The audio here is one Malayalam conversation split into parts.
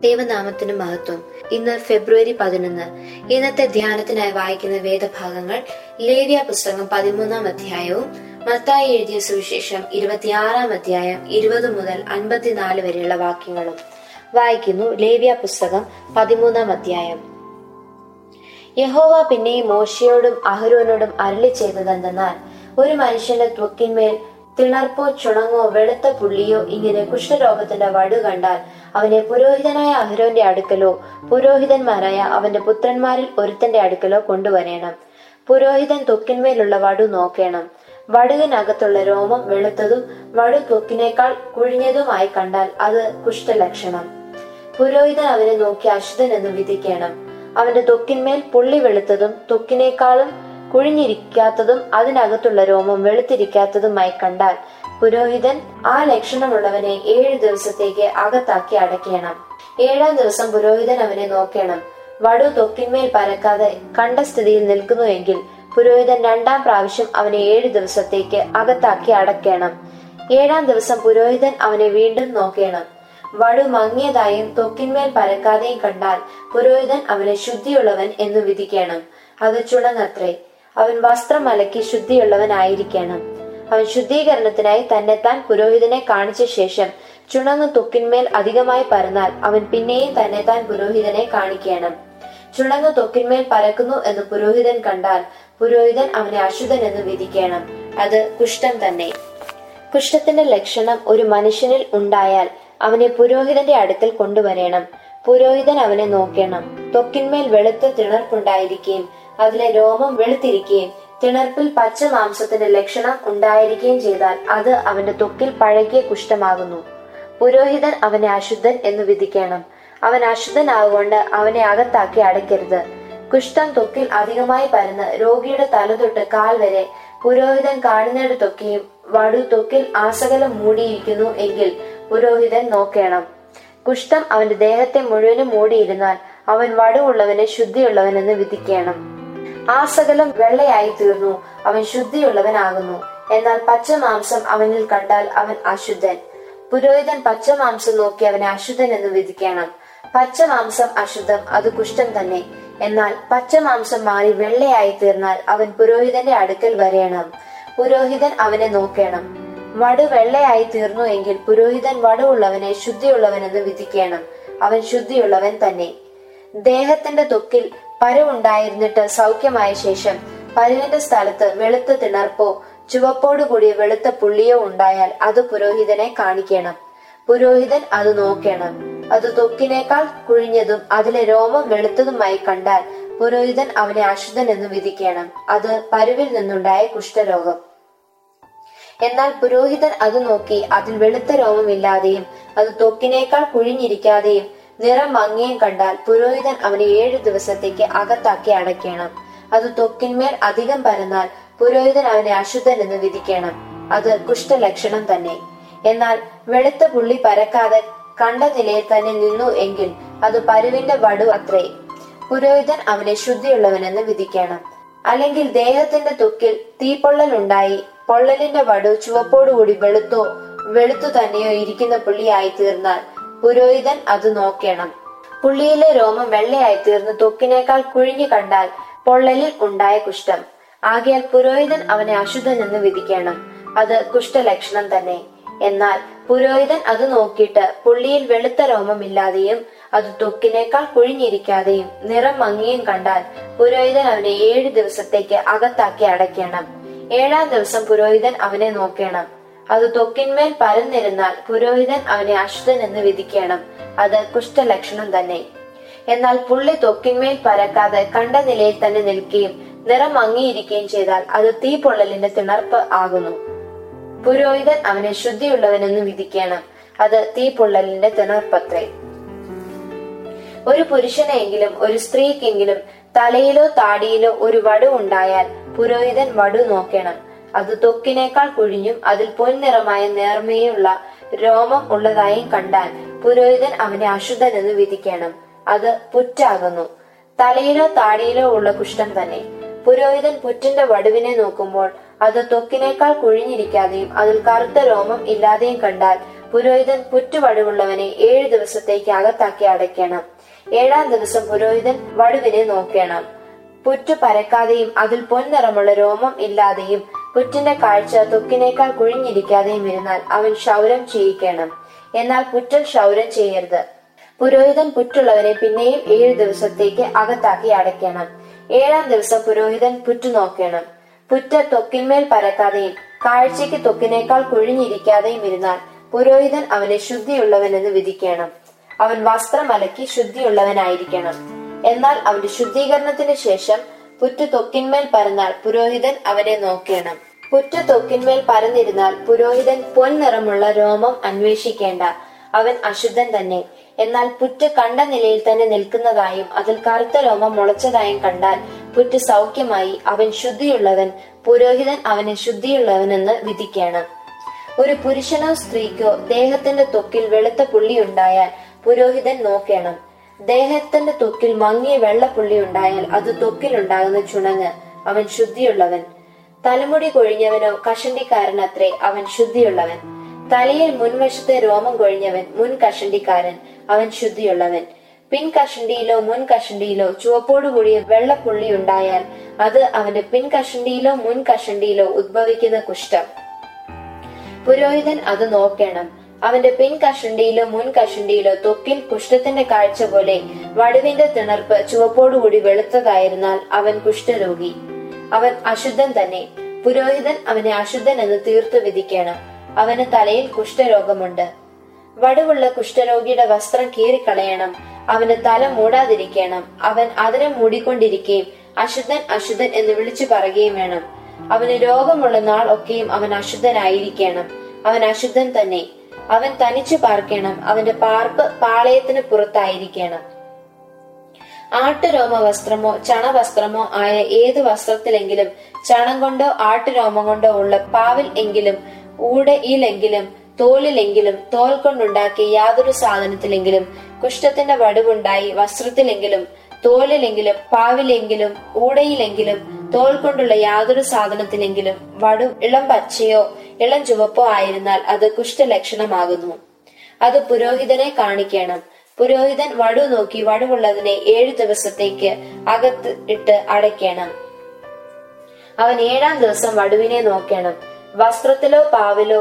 ദൈവനാമത്തിന് മഹത്വം ഇന്ന് ഫെബ്രുവരി പതിനൊന്ന് ഇന്നത്തെ ധ്യാനത്തിനായി വായിക്കുന്ന വേദഭാഗങ്ങൾ ലേവ്യ പുസ്തകം പതിമൂന്നാം അധ്യായവും മത്തായി എഴുതിയ സുവിശേഷം ഇരുപത്തിയാറാം അധ്യായം ഇരുപത് മുതൽ അൻപത്തിനാല് വരെയുള്ള വാക്യങ്ങളും വായിക്കുന്നു ലേവ്യ പുസ്തകം പതിമൂന്നാം അധ്യായം യഹോവ പിന്നെയും മോശയോടും അഹരോനോടും അരളി ചെയ്തതെന്തെന്നാൽ ഒരു മനുഷ്യന്റെ ത്വക്കിന്മേൽ തിണർപ്പോ ചുണങ്ങോ വെളുത്ത പുള്ളിയോ ഇങ്ങനെ കുഷ്ഠരോഗത്തിന്റെ വടു കണ്ടാൽ അവനെ പുരോഹിതനായ അഹരോന്റെ അടുക്കലോ പുരോഹിതന്മാരായ അവന്റെ പുത്രന്മാരിൽ ഒരുത്തന്റെ അടുക്കലോ കൊണ്ടുവരേണം പുരോഹിതൻ ത്വക്കിന്മേലുള്ള വടു നോക്കേണം വടുവിനകത്തുള്ള രോമം വെളുത്തതും വടു ത്വക്കിനേക്കാൾ കുഴിഞ്ഞതുമായി കണ്ടാൽ അത് കുഷ്ഠലക്ഷണം പുരോഹിതൻ അവനെ നോക്കി അശുദ്ധൻ എന്ന് വിധിക്കണം അവന്റെ ത്വക്കിന്മേൽ പുള്ളി വെളുത്തതും ത്വക്കിനേക്കാളും കുഴിഞ്ഞിരിക്കാത്തതും അതിനകത്തുള്ള രോമം വെളുത്തിരിക്കാത്തതുമായി കണ്ടാൽ പുരോഹിതൻ ആ ലക്ഷണമുള്ളവനെ ഏഴ് ദിവസത്തേക്ക് അകത്താക്കി അടയ്ക്കണം ഏഴാം ദിവസം പുരോഹിതൻ അവനെ നോക്കണം വടു ത്വക്കിന്മേൽ പരക്കാതെ കണ്ട സ്ഥിതിയിൽ നിൽക്കുന്നുവെങ്കിൽ പുരോഹിതൻ രണ്ടാം പ്രാവശ്യം അവനെ ഏഴ് ദിവസത്തേക്ക് അകത്താക്കി അടയ്ക്കണം ഏഴാം ദിവസം പുരോഹിതൻ അവനെ വീണ്ടും നോക്കണം വടു മങ്ങിയതായും ത്വക്കിന്മേൽ പരക്കാതെയും കണ്ടാൽ പുരോഹിതൻ അവനെ ശുദ്ധിയുള്ളവൻ എന്ന് വിധിക്കണം അത് ചുണങ്ങത്രേ അവൻ വസ്ത്രം അലക്കി ശുദ്ധിയുള്ളവനായിരിക്കണം അവൻ ശുദ്ധീകരണത്തിനായി തന്നെത്താൻ പുരോഹിതനെ കാണിച്ച ശേഷം ചുണങ്ങ് ത്വക്കിന്മേൽ അധികമായി പരന്നാൽ അവൻ പിന്നെയും തന്നെത്താൻ പുരോഹിതനെ കാണിക്കണം ചുണങ്ങ് ത്വക്കിന്മേൽ പരക്കുന്നു എന്ന് പുരോഹിതൻ കണ്ടാൽ പുരോഹിതൻ അവനെ അശുദ്ധൻ എന്ന് വിധിക്കണം അത് കുഷ്ഠം തന്നെ കുഷ്ഠത്തിന്റെ ലക്ഷണം ഒരു മനുഷ്യനിൽ ഉണ്ടായാൽ അവനെ പുരോഹിതന്റെ അടുക്കൽ കൊണ്ടുവരേണം പുരോഹിതൻ അവനെ നോക്കണം ത്വക്കിന്മേൽ വെളുത്ത തിണർപ്പുണ്ടായിരിക്കുകയും അതിലെ രോമം വെളുത്തിരിക്കുകയും തിണർപ്പിൽ പച്ച മാംസത്തിന്റെ ലക്ഷണം ഉണ്ടായിരിക്കുകയും ചെയ്താൽ അത് അവന്റെ ത്വക്കിൽ പഴകിയ കുഷ്ഠമാകുന്നു പുരോഹിതൻ അവനെ അശുദ്ധൻ എന്ന് വിധിക്കണം അവൻ അശുദ്ധനാകൊണ്ട് അവനെ അകത്താക്കി അടയ്ക്കരുത് കുഷ്ഠം ത്വക്കിൽ അധികമായി പരന്ന് രോഗിയുടെ തലതൊട്ട് കാൽ വരെ പുരോഹിതൻ കാണുന്നിടത്തൊക്കെയും വടു ത്വക്കിൽ ആസകലം മൂടിയിരിക്കുന്നു എങ്കിൽ പുരോഹിതൻ നോക്കണം കുഷ്ഠം അവന്റെ ദേഹത്തെ മുഴുവനും മൂടിയിരുന്നാൽ അവൻ വടുവുള്ളവനെ ശുദ്ധിയുള്ളവനെന്ന് വിധിക്കണം ആസകലം വെള്ളയായി തീർന്നു അവൻ ശുദ്ധിയുള്ളവനാകുന്നു എന്നാൽ പച്ച മാംസം അവനിൽ കണ്ടാൽ അവൻ അശുദ്ധൻ പുരോഹിതൻ പച്ച മാംസം നോക്കി അവനെ അശുദ്ധൻ എന്ന് വിധിക്കണം പച്ച മാംസം അശുദ്ധം അത് കുഷ്ഠം തന്നെ എന്നാൽ പച്ച മാംസം മാറി വെള്ളയായി തീർന്നാൽ അവൻ പുരോഹിതന്റെ അടുക്കൽ വരേണം പുരോഹിതൻ അവനെ നോക്കണം വടു വെള്ളയായി തീർന്നു എങ്കിൽ പുരോഹിതൻ വടുവുള്ളവനെ ശുദ്ധിയുള്ളവനെന്ന് വിധിക്കണം അവൻ ശുദ്ധിയുള്ളവൻ തന്നെ ദേഹത്തിന്റെ ത്വക്കിൽ പരുവുണ്ടായിരുന്നിട്ട് സൗഖ്യമായ ശേഷം പരുവിന്റെ സ്ഥലത്ത് വെളുത്ത തിണർപ്പോ ചുവപ്പോടുകൂടി വെളുത്ത പുള്ളിയോ ഉണ്ടായാൽ അത് പുരോഹിതനെ കാണിക്കണം പുരോഹിതൻ അത് നോക്കണം അത് ത്വക്കിനേക്കാൾ കുഴിഞ്ഞതും അതിലെ രോമം വെളുത്തതുമായി കണ്ടാൽ പുരോഹിതൻ അവനെ അശുദ്ധൻ എന്ന് വിധിക്കണം അത് പരുവിൽ നിന്നുണ്ടായ കുഷ്ഠരോഗം എന്നാൽ പുരോഹിതൻ അത് നോക്കി അതിൽ വെളുത്ത രോമമില്ലാതെയും അത് ത്വക്കിനേക്കാൾ കുഴിഞ്ഞിരിക്കാതെയും നിറം മങ്ങിയും കണ്ടാൽ പുരോഹിതൻ അവനെ ഏഴു ദിവസത്തേക്ക് അകത്താക്കി അടയ്ക്കണം അത് ത്വക്കിന്മേൽ അധികം പരന്നാൽ പുരോഹിതൻ അവനെ അശുദ്ധൻ എന്ന് വിധിക്കണം അത് കുഷ്ഠലക്ഷണം തന്നെ എന്നാൽ വെളുത്ത പുള്ളി പരക്കാതെ കണ്ട നിലയിൽ തന്നെ നിന്നു എങ്കിൽ അത് പരുവിന്റെ വടു അത്രേ പുരോഹിതൻ അവനെ ശുദ്ധിയുള്ളവനെന്ന് വിധിക്കണം അല്ലെങ്കിൽ ദേഹത്തിന്റെ ത്വക്കിൽ തീപ്പൊള്ളൽ ഉണ്ടായി പൊള്ളലിന്റെ വടു ചുവപ്പോടുകൂടി വെളുത്തോ വെളുത്തു തന്നെയോ ഇരിക്കുന്ന പുള്ളിയായി തീർന്നാൽ പുരോഹിതൻ അത് നോക്കണം പുള്ളിയിലെ രോമം വെള്ളയായി തീർന്ന് ത്വക്കിനേക്കാൾ കുഴിഞ്ഞു കണ്ടാൽ പൊള്ളലിൽ ഉണ്ടായ കുഷ്ഠം ആകയാൽ പുരോഹിതൻ അവനെ അശുദ്ധൻ എന്ന് വിധിക്കണം അത് കുഷ്ഠലക്ഷണം തന്നെ എന്നാൽ പുരോഹിതൻ അത് നോക്കിയിട്ട് പുള്ളിയിൽ വെളുത്ത രോമമില്ലാതെയും അത് ത്വക്കിനേക്കാൾ കുഴിഞ്ഞിരിക്കാതെയും നിറം മങ്ങിയും കണ്ടാൽ പുരോഹിതൻ അവനെ ഏഴു ദിവസത്തേക്ക് അകത്താക്കി അടയ്ക്കണം ഏഴാം ദിവസം പുരോഹിതൻ അവനെ നോക്കണം അത് ത്വക്കിന്മേൽ പരന്നിരുന്നാൽ പുരോഹിതൻ അവനെ അശുദ്ധൻ എന്ന് വിധിക്കണം അത് കുഷ്ഠലക്ഷണം തന്നെ എന്നാൽ പുള്ളി ത്വക്കിന്മേൽ പരക്കാതെ കണ്ട നിലയിൽ തന്നെ നിൽക്കുകയും നിറം മങ്ങിയിരിക്കുകയും ചെയ്താൽ അത് തീപ്പൊള്ളലിന്റെ തിണർപ്പ് ആകുന്നു പുരോഹിതൻ അവനെ ശുദ്ധിയുള്ളവനെന്ന് വിധിക്കണം അത് തീപ്പൊള്ളലിന്റെ തിണർപ്പത്രേ ഒരു പുരുഷനെങ്കിലും ഒരു സ്ത്രീക്കെങ്കിലും തലയിലോ താടിയിലോ ഒരു വടു ഉണ്ടായാൽ പുരോഹിതൻ വടു നോക്കണം അത് ത്വക്കിനേക്കാൾ കുഴിഞ്ഞും അതിൽ പൊൻനിറമായ നേർമയുള്ള രോമം ഉള്ളതായും കണ്ടാൽ പുരോഹിതൻ അവനെ അശുദ്ധൻ എന്ന് വിധിക്കണം അത് പുറ്റാകുന്നു തലയിലോ താടിയിലോ ഉള്ള കുഷ്ഠം തന്നെ പുരോഹിതൻ പുറ്റിന്റെ വടുവിനെ നോക്കുമ്പോൾ അത് ത്വക്കിനേക്കാൾ കുഴിഞ്ഞിരിക്കാതെയും അതിൽ കറുത്ത രോമം ഇല്ലാതെയും കണ്ടാൽ പുരോഹിതൻ പുറ്റുവടുവുള്ളവനെ ഏഴു ദിവസത്തേക്ക് അകത്താക്കി അടയ്ക്കണം ഏഴാം ദിവസം പുരോഹിതൻ വടുവിനെ നോക്കണം പുറ്റു പരക്കാതെയും അതിൽ പൊൻനിറമുള്ള രോമം ഇല്ലാതെയും പുറ്റിന്റെ കാഴ്ച തൊക്കിനേക്കാൾ കുഴിഞ്ഞിരിക്കാതെയും ഇരുന്നാൽ അവൻ ക്ഷൗരം ചെയ്യിക്കണം എന്നാൽ പുറ്റൽ ക്ഷൗരം ചെയ്യരുത് പുരോഹിതൻ പുറ്റുള്ളവനെ പിന്നെയും ഏഴു ദിവസത്തേക്ക് അകത്താക്കി അടയ്ക്കണം ഏഴാം ദിവസം പുരോഹിതൻ പുറ്റു നോക്കണം പുറ്റ് തൊക്കിന്മേൽ പരക്കാതെയും കാഴ്ചയ്ക്ക് തൊക്കിനേക്കാൾ കുഴിഞ്ഞിരിക്കാതെയും ഇരുന്നാൽ പുരോഹിതൻ അവനെ ശുദ്ധിയുള്ളവനെന്ന് വിധിക്കണം അവൻ വസ്ത്രം അലക്കി ശുദ്ധിയുള്ളവനായിരിക്കണം എന്നാൽ അവന്റെ ശുദ്ധീകരണത്തിന് ശേഷം പുറ്റ് തൊക്കിന്മേൽ പരന്നാൽ പുരോഹിതൻ അവനെ നോക്കണം പുറ്റ് തൊക്കിന്മേൽ പരന്നിരുന്നാൽ പുരോഹിതൻ പൊൻനിറമുള്ള രോമം അന്വേഷിക്കേണ്ട അവൻ അശുദ്ധൻ തന്നെ എന്നാൽ പുറ്റ് കണ്ട നിലയിൽ തന്നെ നിൽക്കുന്നതായും അതിൽ കറുത്ത രോമം മുളച്ചതായും കണ്ടാൽ പുറ്റ് സൗഖ്യമായി അവൻ ശുദ്ധിയുള്ളവൻ പുരോഹിതൻ അവനെ ശുദ്ധിയുള്ളവനെന്ന് വിധിക്കണം ഒരു പുരുഷനോ സ്ത്രീക്കോ ദേഹത്തിന്റെ ത്വക്കിൽ വെളുത്ത പുള്ളി ഉണ്ടായാൽ പുരോഹിതൻ നോക്കണം ദേഹത്തിന്റെ ത്വക്കിൽ മങ്ങിയ വെള്ളപ്പുള്ളി ഉണ്ടായാൽ അത് ത്വക്കിലുണ്ടാകുന്ന ചുണങ്ങ് അവൻ ശുദ്ധിയുള്ളവൻ തലമുടി കൊഴിഞ്ഞവനോ കഷണ്ടിക്കാരനത്രേ അവൻ ശുദ്ധിയുള്ളവൻ തലയിൽ മുൻവശത്തെ രോമം കൊഴിഞ്ഞവൻ മുൻ കഷണ്ടിക്കാരൻ അവൻ ശുദ്ധിയുള്ളവൻ പിൻ കഷണ്ടിയിലോ മുൻ കഷണ്ടിയിലോ ചുവപ്പോടുകൂടിയ വെള്ളപ്പുള്ളി ഉണ്ടായാൽ അത് അവന്റെ പിൻ കഷണ്ടിയിലോ മുൻ കഷണ്ടിയിലോ ഉദ്ഭവിക്കുന്ന കുഷ്ഠം പുരോഹിതൻ അത് നോക്കണം അവന്റെ പിൻ കഷണ്ടിയിലോ മുൻ കഷണ്ടിയിലോ ത്വക്കിൽ കുഷ്ഠത്തിന്റെ കാഴ്ച പോലെ വടുവിന്റെ തിണർപ്പ് ചുവപ്പോടുകൂടി വെളുത്തതായിരുന്നാൽ അവൻ കുഷ്ഠരോഗി അവൻ അശുദ്ധൻ തന്നെ പുരോഹിതൻ അവനെ അശുദ്ധൻ എന്ന് തീർത്തു വിധിക്കണം അവന് തലയിൽ കുഷ്ഠരോഗമുണ്ട് വടുവുള്ള കുഷ്ഠരോഗിയുടെ വസ്ത്രം കീറിക്കളയണം അവന് തല മൂടാതിരിക്കണം അവൻ അതിനെ മൂടിക്കൊണ്ടിരിക്കുകയും അശുദ്ധൻ അശുദ്ധൻ എന്ന് വിളിച്ചു പറയുകയും വേണം അവന് രോഗമുള്ള നാൾ ഒക്കെയും അവൻ അശുദ്ധനായിരിക്കണം അവൻ അശുദ്ധൻ തന്നെ അവൻ തനിച്ചു പാർക്കണം അവന്റെ പാർപ്പ് പാളയത്തിന് പുറത്തായിരിക്കണം ആട്ടുരോമ വസ്ത്രമോ ചണവസ്ത്രമോ ആയ ഏത് വസ്ത്രത്തിലെങ്കിലും ചണം കൊണ്ടോ ആട്ടുരോമം കൊണ്ടോ ഉള്ള പാവിൽ എങ്കിലും ഊടയിലെങ്കിലും തോലിലെങ്കിലും തോൽ കൊണ്ടുണ്ടാക്കിയ യാതൊരു സാധനത്തിലെങ്കിലും കുഷ്ഠത്തിന്റെ വടുവുണ്ടായി വസ്ത്രത്തിലെങ്കിലും തോലിലെങ്കിലും പാവിലെങ്കിലും ഊടയിലെങ്കിലും തോൽ കൊണ്ടുള്ള യാതൊരു സാധനത്തിലെങ്കിലും വടു ഇളം പച്ചയോ ഇളം ചുവപ്പോ ആയിരുന്നാൽ അത് കുഷ്ഠലക്ഷണമാകുന്നു അത് പുരോഹിതനെ കാണിക്കണം പുരോഹിതൻ വടു നോക്കി വടുവുള്ളതിനെ ഏഴു ദിവസത്തേക്ക് അകത്ത് ഇട്ട് അടയ്ക്കണം അവൻ ഏഴാം ദിവസം വടുവിനെ നോക്കണം വസ്ത്രത്തിലോ പാവിലോ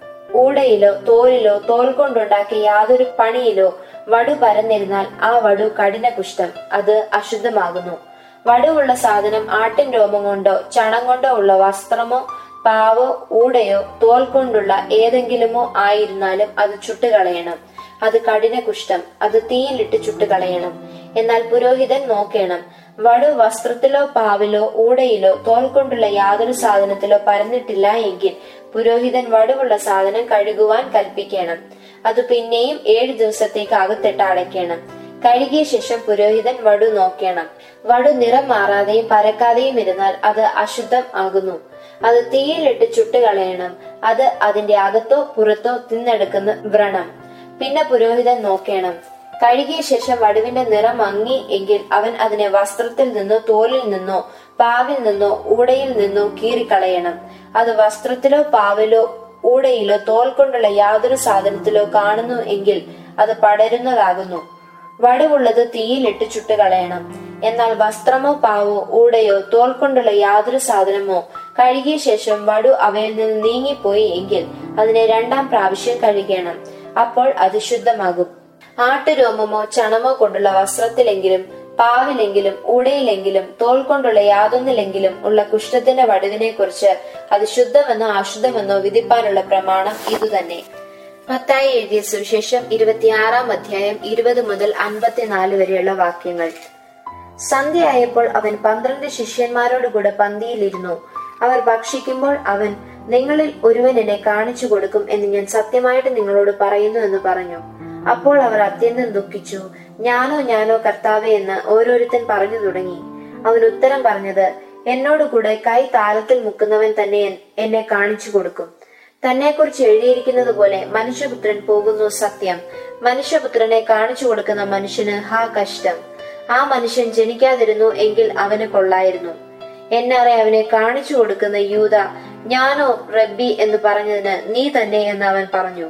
ഊടയിലോ തോലിലോ തോൽ കൊണ്ടുണ്ടാക്കിയ യാതൊരു പണിയിലോ വടു പരന്നിരുന്നാൽ ആ വടു കഠിന കുഷ്ഠം അത് അശുദ്ധമാകുന്നു വടുവുള്ള സാധനം ആട്ടിൻ രോമം കൊണ്ടോ ചണം കൊണ്ടോ ഉള്ള വസ്ത്രമോ പാവോ ഊടയോ തോൽ കൊണ്ടുള്ള ഏതെങ്കിലുമോ ആയിരുന്നാലും അത് ചുട്ടുകളയണം അത് കഠിന കുഷ്ഠം അത് തീയിലിട്ട് ചുട്ടുകളയണം എന്നാൽ പുരോഹിതൻ നോക്കണം വടു വസ്ത്രത്തിലോ പാവിലോ ഊടയിലോ തോൽ കൊണ്ടുള്ള യാതൊരു സാധനത്തിലോ പരന്നിട്ടില്ല എങ്കിൽ പുരോഹിതൻ വടുവുള്ള സാധനം കഴുകുവാൻ കൽപ്പിക്കണം അത് പിന്നെയും ഏഴു ദിവസത്തേക്ക് അകത്തിട്ട് അടയ്ക്കണം കഴുകിയ ശേഷം പുരോഹിതൻ വടു നോക്കണം വടു നിറം മാറാതെയും പരക്കാതെയും ഇരുന്നാൽ അത് അശുദ്ധം ആകുന്നു അത് തീയിലിട്ട് ചുട്ടുകളയണം അത് അതിന്റെ അകത്തോ പുറത്തോ തിന്നെടുക്കുന്ന വ്രണം പിന്നെ പുരോഹിതൻ നോക്കണം കഴുകിയ ശേഷം വടുവിന്റെ നിറം മങ്ങി എങ്കിൽ അവൻ അതിനെ വസ്ത്രത്തിൽ നിന്നോ തോലിൽ നിന്നോ പാവിൽ നിന്നോ ഊടയിൽ നിന്നോ കീറിക്കളയണം അത് വസ്ത്രത്തിലോ പാവിലോ ഊടയിലോ തോൽ കൊണ്ടുള്ള യാതൊരു സാധനത്തിലോ കാണുന്നു എങ്കിൽ അത് പടരുന്നതാകുന്നു വടുവുള്ളത് തീയിലിട്ട് ചുട്ടുകളയണം എന്നാൽ വസ്ത്രമോ പാവോ ഊടയോ തോൽ കൊണ്ടുള്ള യാതൊരു സാധനമോ കഴുകിയ ശേഷം വടു അവയിൽ നിന്ന് നീങ്ങിപ്പോയി എങ്കിൽ അതിനെ രണ്ടാം പ്രാവശ്യം കഴുകണം അപ്പോൾ അത് ശുദ്ധമാകും ആട്ടുരോമമോ ചണമോ കൊണ്ടുള്ള വസ്ത്രത്തിലെങ്കിലും പാവിലെങ്കിലും ഊടയിലെങ്കിലും തോൽ കൊണ്ടുള്ള യാതൊന്നിലെങ്കിലും ഉള്ള കുഷ്ഠത്തിന്റെ വടുവിനെ കുറിച്ച് അത് ശുദ്ധമെന്നോ അശുദ്ധമെന്നോ വിധിപ്പാനുള്ള പ്രമാണം ഇതുതന്നെ മത്തായി എഴുതിയ സുവിശേഷം ഇരുപത്തിയാറാം അധ്യായം ഇരുപത് മുതൽ അൻപത്തിനാല് വരെയുള്ള വാക്യങ്ങൾ സന്ധ്യയായപ്പോൾ അവൻ പന്ത്രണ്ട് ശിഷ്യന്മാരോടുകൂടെ പന്തിയിലിരുന്നു അവർ ഭക്ഷിക്കുമ്പോൾ അവൻ നിങ്ങളിൽ ഒരുവൻ എന്നെ കാണിച്ചു കൊടുക്കും എന്ന് ഞാൻ സത്യമായിട്ട് നിങ്ങളോട് പറയുന്നു എന്ന് പറഞ്ഞു അപ്പോൾ അവർ അത്യന്തം ദുഃഖിച്ചു ഞാനോ ഞാനോ കർത്താവേ എന്ന് ഓരോരുത്തൻ പറഞ്ഞു തുടങ്ങി അവൻ ഉത്തരം പറഞ്ഞത് എന്നോട് കൂടെ കൈ താലത്തിൽ മുക്കുന്നവൻ തന്നെ എൻ- എന്നെ കാണിച്ചു കൊടുക്കും തന്നെക്കുറിച്ച് എഴുതിയിരിക്കുന്നത് പോലെ മനുഷ്യപുത്രൻ പോകുന്നു സത്യം മനുഷ്യപുത്രനെ കാണിച്ചു കൊടുക്കുന്ന മനുഷ്യന് ഹാ കഷ്ടം ആ മനുഷ്യൻ ജനിക്കാതിരുന്നു എങ്കിൽ അവന് കൊള്ളായിരുന്നു എന്നാറെ അവനെ കാണിച്ചു കൊടുക്കുന്ന യൂത ഞാനോ റബ്ബി എന്ന് പറഞ്ഞതിന് നീ തന്നെ എന്ന് അവൻ പറഞ്ഞു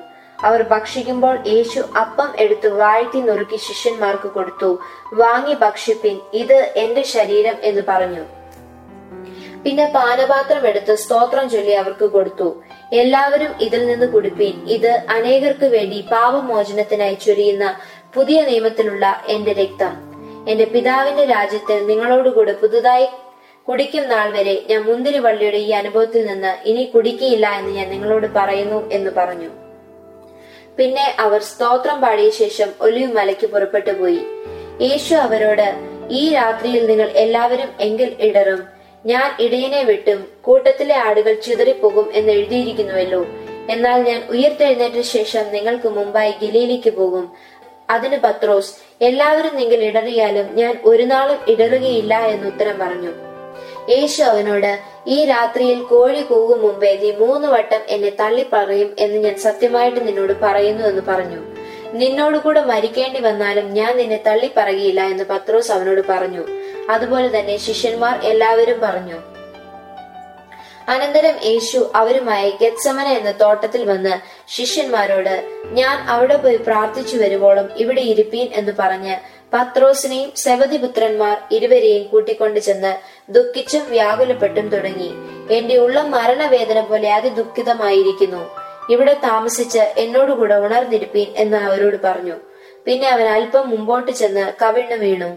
അവർ ഭക്ഷിക്കുമ്പോൾ യേശു അപ്പം എടുത്തു വാഴ്ത്തി നുറുക്കി ശിഷ്യന്മാർക്ക് കൊടുത്തു വാങ്ങി ഭക്ഷിപ്പിൻ ഇത് എന്റെ ശരീരം എന്ന് പറഞ്ഞു പിന്നെ പാനപാത്രം എടുത്ത് സ്തോത്രം ചൊല്ലി അവർക്ക് കൊടുത്തു എല്ലാവരും ഇതിൽ നിന്ന് കുടിപ്പീൻ ഇത് അനേകർക്ക് വേണ്ടി പാപമോചനത്തിനായി ചൊരിയുന്ന പുതിയ നിയമത്തിലുള്ള എന്റെ രക്തം എന്റെ പിതാവിന്റെ രാജ്യത്തിൽ നിങ്ങളോടുകൂടെ പുതുതായി കുടിക്കും നാൾ വരെ ഞാൻ മുന്തിരി വള്ളിയുടെ ഈ അനുഭവത്തിൽ നിന്ന് ഇനി കുടിക്കയില്ല എന്ന് ഞാൻ നിങ്ങളോട് പറയുന്നു എന്ന് പറഞ്ഞു പിന്നെ അവർ സ്തോത്രം പാടിയ ശേഷം ഒലിവ് മലയ്ക്ക് പുറപ്പെട്ടു പോയി യേശു അവരോട് ഈ രാത്രിയിൽ നിങ്ങൾ എല്ലാവരും എങ്കിൽ ഇടറും ഞാൻ ഇടയനെ വിട്ടും കൂട്ടത്തിലെ ആടുകൾ ചിതറിപ്പോകും എന്ന് എഴുതിയിരിക്കുന്നുവല്ലോ എന്നാൽ ഞാൻ ഉയർത്തെഴുന്നേറ്റ ശേഷം നിങ്ങൾക്ക് മുമ്പായി ഗലീലിക്ക് പോകും അതിന് പത്രോസ് എല്ലാവരും നിങ്ങൾ ഇടറിയാലും ഞാൻ ഒരു നാളും ഇടറുകയില്ല എന്ന് ഉത്തരം പറഞ്ഞു യേശു അവനോട് ഈ രാത്രിയിൽ കോഴി കൂകും മുമ്പേ നീ മൂന്ന് വട്ടം എന്നെ തള്ളിപ്പറയും എന്ന് ഞാൻ സത്യമായിട്ട് നിന്നോട് പറയുന്നു എന്ന് പറഞ്ഞു നിന്നോട് കൂടെ മരിക്കേണ്ടി വന്നാലും ഞാൻ നിന്നെ തള്ളിപ്പറയുകയില്ല എന്ന് പത്രോസ് അവനോട് പറഞ്ഞു അതുപോലെ തന്നെ ശിഷ്യന്മാർ എല്ലാവരും പറഞ്ഞു അനന്തരം യേശു അവരുമായി ഗത്സമന എന്ന തോട്ടത്തിൽ വന്ന് ശിഷ്യന്മാരോട് ഞാൻ അവിടെ പോയി പ്രാർത്ഥിച്ചു വരുവോളം ഇവിടെ ഇരിപ്പീൻ എന്ന് പറഞ്ഞ് പത്രോസിനെയും സെവതിപുത്രന്മാർ ഇരുവരെയും കൂട്ടിക്കൊണ്ടു ചെന്ന് ദുഃഖിച്ചും വ്യാകുലപ്പെട്ടും തുടങ്ങി എന്റെ ഉള്ളം മരണവേദന പോലെ അതിദുഃഖിതമായിരിക്കുന്നു ഇവിടെ താമസിച്ച് എന്നോടുകൂടെ ഉണർന്നിരിപ്പീൻ എന്ന് അവരോട് പറഞ്ഞു പിന്നെ അവൻ അല്പം മുമ്പോട്ട് ചെന്ന് കവിണ്ണു വീണു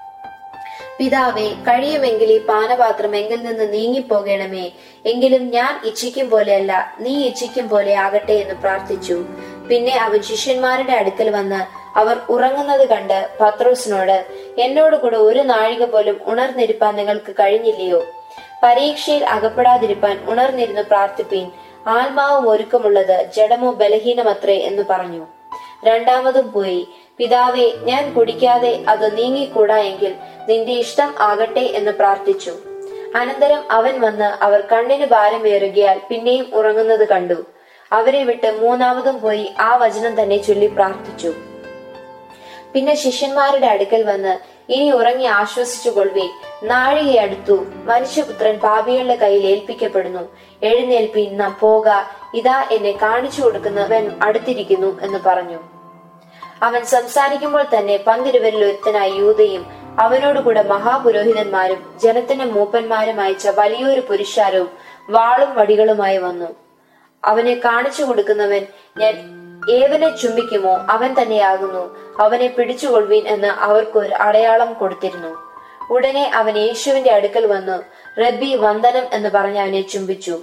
പിതാവേ കഴിയുമെങ്കിൽ ഈ പാനപാത്രം എങ്കിൽ നിന്ന് നീങ്ങിപ്പോകണമേ എങ്കിലും ഞാൻ ഇച്ഛിക്കും പോലെയല്ല നീ ഇച്ഛിക്കും പോലെ ആകട്ടെ എന്ന് പ്രാർത്ഥിച്ചു പിന്നെ അവൻ ശിഷ്യന്മാരുടെ അടുക്കൽ വന്ന് അവർ ഉറങ്ങുന്നത് കണ്ട് പത്രോസിനോട് എന്നോട് കൂടെ ഒരു നാഴിക പോലും ഉണർന്നിരിപ്പാൻ നിങ്ങൾക്ക് കഴിഞ്ഞില്ലയോ പരീക്ഷയിൽ അകപ്പെടാതിരിപ്പാൻ ഉണർന്നിരുന്ന് പ്രാർത്ഥിപ്പീൻ ആത്മാവും ഒരുക്കമുള്ളത് ജഡമോ ബലഹീനമത്രേ എന്ന് പറഞ്ഞു രണ്ടാമതും പോയി പിതാവേ ഞാൻ കുടിക്കാതെ അത് നീങ്ങിക്കൂടാ എങ്കിൽ നിന്റെ ഇഷ്ടം ആകട്ടെ എന്ന് പ്രാർത്ഥിച്ചു അനന്തരം അവൻ വന്ന് അവർ കണ്ണിന് ഭാരമേറുകയാൽ പിന്നെയും ഉറങ്ങുന്നത് കണ്ടു അവരെ വിട്ട് മൂന്നാമതും പോയി ആ വചനം തന്നെ ചൊല്ലി പ്രാർത്ഥിച്ചു പിന്നെ ശിഷ്യന്മാരുടെ അടുക്കൽ വന്ന് ഇനി ഉറങ്ങി ആശ്വസിച്ചു കൊള്ളുവേ നാഴികയടുത്തു മനുഷ്യപുത്രൻ പാപികളുടെ കയ്യിൽ ഏൽപ്പിക്കപ്പെടുന്നു എഴുന്നേൽപ്പി നാം പോക ഇതാ എന്നെ കാണിച്ചു കൊടുക്കുന്നവൻ അടുത്തിരിക്കുന്നു എന്ന് പറഞ്ഞു അവൻ സംസാരിക്കുമ്പോൾ തന്നെ പന്തിരുവരിൽ ഒരുത്തനായ യൂതയും അവനോടുകൂടെ മഹാപുരോഹിതന്മാരും ജനത്തിന്റെ മൂപ്പന്മാരും അയച്ച വലിയൊരു പുരുഷാരവും വാളും വടികളുമായി വന്നു അവനെ കാണിച്ചു കൊടുക്കുന്നവൻ ഞാൻ ഏവനെ ചുംബിക്കുമോ അവൻ തന്നെയാകുന്നു അവനെ പിടിച്ചുകൊള്ളുവീൻ എന്ന് അവർക്ക് ഒരു അടയാളം കൊടുത്തിരുന്നു ഉടനെ അവൻ യേശുവിന്റെ അടുക്കൽ വന്നു റബ്ബി വന്ദനം എന്ന് പറഞ്ഞ് അവനെ ചുംബിച്ചു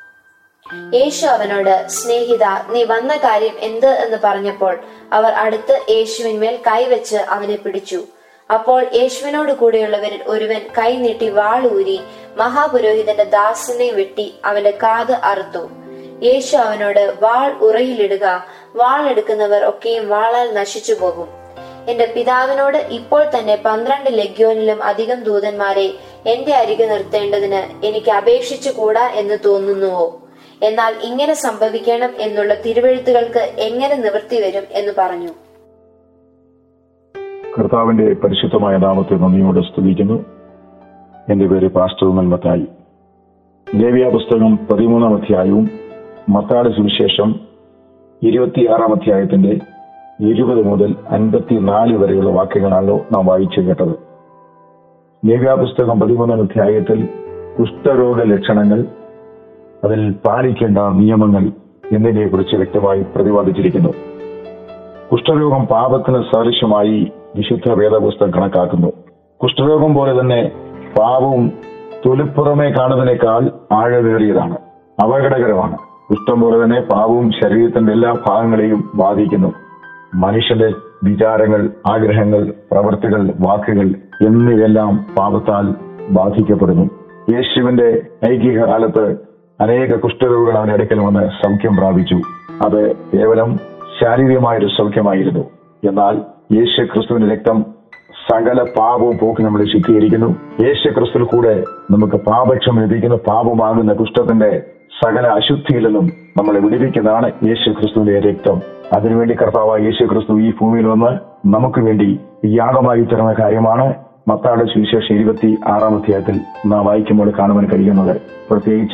യേശു അവനോട് സ്നേഹിത നീ വന്ന കാര്യം എന്ത് എന്ന് പറഞ്ഞപ്പോൾ അവർ അടുത്ത് യേശുവിന്മേൽ കൈവച്ച് അവനെ പിടിച്ചു അപ്പോൾ യേശുവിനോട് കൂടെയുള്ളവരിൽ ഒരുവൻ കൈ നീട്ടി വാളൂരി മഹാപുരോഹിതന്റെ ദാസനെ വെട്ടി അവന്റെ കാത് അറുത്തു യേശു അവനോട് വാൾ ഉറയിലിടുക വാൾ എടുക്കുന്നവർ ഒക്കെയും വാളാൽ നശിച്ചു പോകും എന്റെ പിതാവിനോട് ഇപ്പോൾ തന്നെ പന്ത്രണ്ട് ലഗ്യോനിലും അധികം ദൂതന്മാരെ എന്റെ അരികെ നിർത്തേണ്ടതിന് എനിക്ക് അപേക്ഷിച്ചു കൂടാ എന്ന് തോന്നുന്നുവോ എന്നാൽ ഇങ്ങനെ സംഭവിക്കണം എന്നുള്ള തിരുവഴുത്തുകൾക്ക് എങ്ങനെ നിവൃത്തി വരും എന്ന് പറഞ്ഞു കർത്താവിന്റെ പരിശുദ്ധമായ നാമത്തെ നന്ദിയോടെ സ്തുതിക്കുന്നു എന്റെ പേര് പാസ്റ്റർ നൽമത്തായി ലേവ്യ പുസ്തകം പതിമൂന്നാം അധ്യായവും മത്താട് സുവിശേഷം ഇരുപത്തിയാറാം അധ്യായത്തിന്റെ ഇരുപത് മുതൽ അൻപത്തിനാല് വരെയുള്ള വാക്യങ്ങളാണല്ലോ നാം വായിച്ചു കേട്ടത് ലേവ്യ പുസ്തകം പതിമൂന്നാം അധ്യായത്തിൽ കുഷ്ഠരോഗ ലക്ഷണങ്ങൾ അതിൽ പാലിക്കേണ്ട നിയമങ്ങൾ എന്നിവയെ കുറിച്ച് വ്യക്തമായി പ്രതിപാദിച്ചിരിക്കുന്നു കുഷ്ഠരോഗം പാപത്തിന് സദൃശമായി വിശുദ്ധ വേദപുസ്തകം കണക്കാക്കുന്നു കുഷ്ഠരോഗം പോലെ തന്നെ പാപവും തൊലിപ്പുറമെ കാണുന്നതിനേക്കാൾ ആഴമേറിയതാണ് അപകടകരമാണ് കുഷ്ഠം പോലെ തന്നെ പാപവും ശരീരത്തിന്റെ എല്ലാ ഭാഗങ്ങളെയും ബാധിക്കുന്നു മനുഷ്യന്റെ വിചാരങ്ങൾ ആഗ്രഹങ്ങൾ പ്രവൃത്തികൾ വാക്കുകൾ എന്നിവയെല്ലാം പാപത്താൽ ബാധിക്കപ്പെടുന്നു യേശുവിന്റെ ഐകിക കാലത്ത് അനേക കുഷ്ഠരോഗികൾ അവന്റെ അടുക്കൽ വന്ന് സൗഖ്യം പ്രാപിച്ചു അത് കേവലം ശാരീരികമായൊരു സൗഖ്യമായിരുന്നു എന്നാൽ യേശു ക്രിസ്തുവിന്റെ രക്തം സകല പാപവും പോക്കി നമ്മളെ ശുദ്ധീകരിക്കുന്നു യേശു ക്രിസ്തുവിൽ കൂടെ നമുക്ക് പാപക്ഷമ ലഭിക്കുന്ന പാപമാകുന്ന കുഷ്ഠത്തിന്റെ സകല അശുദ്ധിയിൽ നിന്നും നമ്മളെ വിടുവിക്കുന്നതാണ് യേശു ക്രിസ്തുവിന്റെ രക്തം അതിനുവേണ്ടി കർത്താവായ യേശു ക്രിസ്തു ഈ ഭൂമിയിൽ വന്ന് നമുക്ക് വേണ്ടി യാഗമായി തരുന്ന കാര്യമാണ് മത്താട് സുവിശേഷം ഇരുപത്തി ആറാം അധ്യായത്തിൽ നാം വായിക്കുമ്പോൾ കാണുവാൻ കഴിയുന്നത് പ്രത്യേകിച്ച്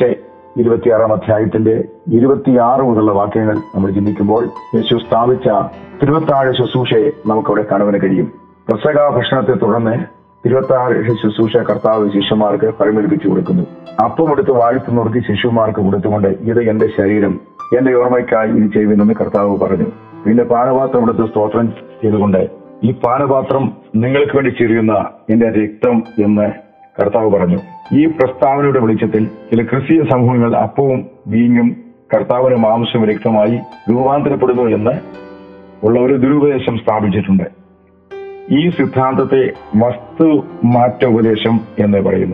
ഇരുപത്തിയാറാം അധ്യായത്തിന്റെ ഇരുപത്തിയാറ് മുതലുള്ള വാക്യങ്ങൾ നമ്മൾ ചിന്തിക്കുമ്പോൾ യേശു സ്ഥാപിച്ച തിരുവത്താഴ് ശുശ്രൂഷയെ നമുക്കവിടെ കാണുവാൻ കഴിയും പ്രസക ഭക്ഷണത്തെ തുടർന്ന് തിരുവത്താഴ് ശുശ്രൂഷ കർത്താവ് ശിഷ്യന്മാർക്ക് പരിമേൽപ്പിച്ചു കൊടുക്കുന്നു അപ്പം എടുത്ത് വാഴ്ത്തു നിർത്തി ശിശുമാർക്ക് കൊടുത്തുകൊണ്ട് ഇത് എന്റെ ശരീരം എന്റെ ഓർമ്മയ്ക്കായി ഇത് ചെയ്യുമെന്ന് കർത്താവ് പറഞ്ഞു പിന്നെ പാനപാത്രം എടുത്ത് സ്തോത്രം ചെയ്തുകൊണ്ട് ഈ പാനപാത്രം നിങ്ങൾക്ക് വേണ്ടി ചെറിയുന്ന എന്റെ രക്തം എന്ന് കർത്താവ് പറഞ്ഞു ഈ പ്രസ്താവനയുടെ വെളിച്ചത്തിൽ ചില ക്രിസ്തീയ സമൂഹങ്ങൾ അപ്പവും വീഞ്ഞും കർത്താവിന് മാംസം രക്തമായി രൂപാന്തരപ്പെടുന്നു എന്ന് ഉള്ള ഒരു ദുരുപദേശം സ്ഥാപിച്ചിട്ടുണ്ട് ഈ സിദ്ധാന്തത്തെ വസ്തു മാറ്റ ഉപദേശം എന്ന് പറയുന്നു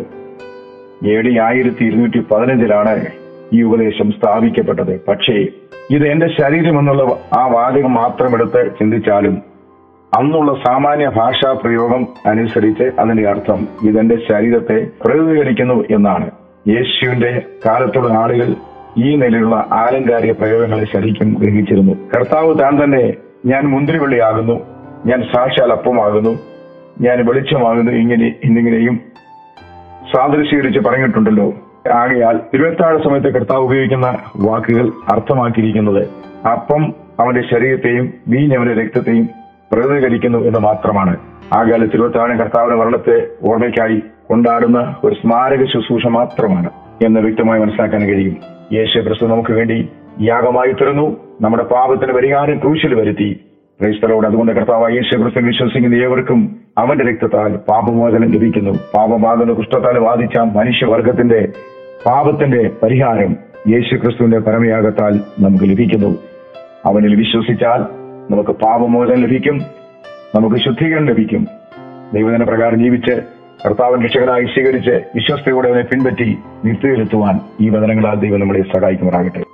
എ ഡി ആയിരത്തി ഇരുന്നൂറ്റി പതിനഞ്ചിലാണ് ഈ ഉപദേശം സ്ഥാപിക്കപ്പെട്ടത് പക്ഷേ ഇത് എന്റെ ശരീരം എന്നുള്ള ആ വാചകം മാത്രം എടുത്ത് ചിന്തിച്ചാലും അന്നുള്ള സാമാന്യ ഭാഷാ പ്രയോഗം അനുസരിച്ച് അതിന്റെ അർത്ഥം ഇതെന്റെ ശരീരത്തെ പ്രതിനിധീകരിക്കുന്നു എന്നാണ് യേശുവിന്റെ കാലത്തുള്ള ആളുകൾ ഈ നിലയിലുള്ള ആലങ്കാരിക പ്രയോഗങ്ങളെ ശരിക്കും ഗ്രഹിച്ചിരുന്നു കർത്താവ് താൻ തന്നെ ഞാൻ മുന്തിരിവള്ളിയാകുന്നു ഞാൻ സാക്ഷാൽ അപ്പമാകുന്നു ഞാൻ വെളിച്ചമാകുന്നു ഇങ്ങനെ എന്നിങ്ങനെയും സാദൃശീകരിച്ച് പറഞ്ഞിട്ടുണ്ടല്ലോ ആകയാൽ തിരുവത്താഴ സമയത്ത് കർത്താവ് ഉപയോഗിക്കുന്ന വാക്കുകൾ അർത്ഥമാക്കിയിരിക്കുന്നത് അപ്പം അവന്റെ ശരീരത്തെയും വീഞ്ഞ് അവന്റെ രക്തത്തെയും പ്രതിനിധീകരിക്കുന്നു എന്ന് മാത്രമാണ് ആകയാൽ തിരുവത്താഴം കർത്താവിന്റെ മരണത്തെ ഓർമ്മയ്ക്കായി കൊണ്ടാടുന്ന ഒരു സ്മാരക ശുശ്രൂഷ മാത്രമാണ് എന്ന് വ്യക്തമായി മനസ്സിലാക്കാൻ കഴിയും യേശു ക്രിസ്തു നമുക്ക് വേണ്ടി യാഗമായി തീർന്നു നമ്മുടെ പാപത്തിന് പരിഹാരം ക്രൂശിൽ വരുത്തി ക്രൈസ്തലോട് അതുകൊണ്ട് കർത്താവ് യേശു ക്രിസ്തു വിശ്വസിക്കുന്ന ഏവർക്കും അവന്റെ രക്തത്താൽ പാപമോചനം ലഭിക്കുന്നു പാപമാകുന്ന കുഷ്ഠത്താൽ ബാധിച്ച മനുഷ്യവർഗത്തിന്റെ പാപത്തിന്റെ പരിഹാരം യേശു ക്രിസ്തുവിന്റെ പരമയാഗത്താൽ നമുക്ക് ലഭിക്കുന്നു അവനിൽ വിശ്വസിച്ചാൽ നമുക്ക് പാപമോചനം ലഭിക്കും നമുക്ക് ശുദ്ധീകരണം ലഭിക്കും ദൈവദിന പ്രകാരം ജീവിച്ച് കർത്താവൻ രക്ഷകനായി സ്വീകരിച്ച് വിശ്വസ്തയോടെ അവനെ പിൻപറ്റി നിത്യയിലെത്തുവാൻ ഈ വചനങ്ങളാൽ ദൈവം നമ്മളെ സഹായിക്കുമാറാകട്ടെ